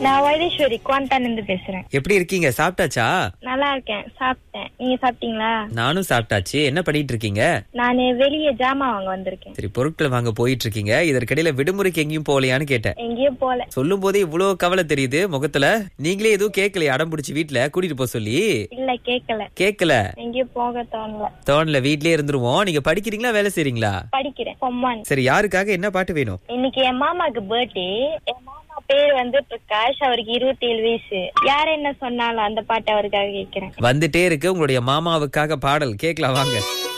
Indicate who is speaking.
Speaker 1: நான் வைத்தீஸ்வரி குவாண்டான் இருந்து பேசுறேன்
Speaker 2: எப்படி இருக்கீங்க சாப்பிட்டாச்சா
Speaker 1: நல்லா இருக்கேன் சாப்பிட்டேன் நீங்க சாப்பிட்டீங்களா
Speaker 2: நானும் சாப்பிட்டாச்சு என்ன பண்ணிட்டு இருக்கீங்க
Speaker 1: நான் வெளியே ஜாமான் வாங்க வந்திருக்கேன்
Speaker 2: சரி பொருட்கள் வாங்க போயிட்டு இருக்கீங்க இதற்கிடையில விடுமுறைக்கு எங்கேயும் போகலையான்னு கேட்டேன்
Speaker 1: எங்கேயும் போல
Speaker 2: சொல்லும் போதே இவ்வளவு கவலை தெரியுது முகத்துல நீங்களே எதுவும் கேட்கலையே அடம் பிடிச்சி வீட்டுல கூட்டிட்டு போக சொல்லி
Speaker 1: இல்ல கேக்கல
Speaker 2: கேட்கல
Speaker 1: எங்கேயும் போக தோணல
Speaker 2: தோணல வீட்லயே இருந்துருவோம் நீங்க படிக்கிறீங்களா வேலை செய்றீங்களா
Speaker 1: படிக்கிறேன் பொம்மான்
Speaker 2: சரி யாருக்காக என்ன பாட்டு வேணும்
Speaker 1: இன்னைக்கு என் மாமாக்கு பர்த்டே என் மாமா பேர் வந்து பிரகாஷ் அவருக்கு இருபத்தி ஏழு வயசு யார் என்ன சொன்னாலும் அந்த பாட்டு அவருக்காக கேட்கிறேன்
Speaker 2: வந்துட்டே இருக்கு உங்களுடைய மாமாவுக்காக பாடல் கேட்கலாம் வாங்க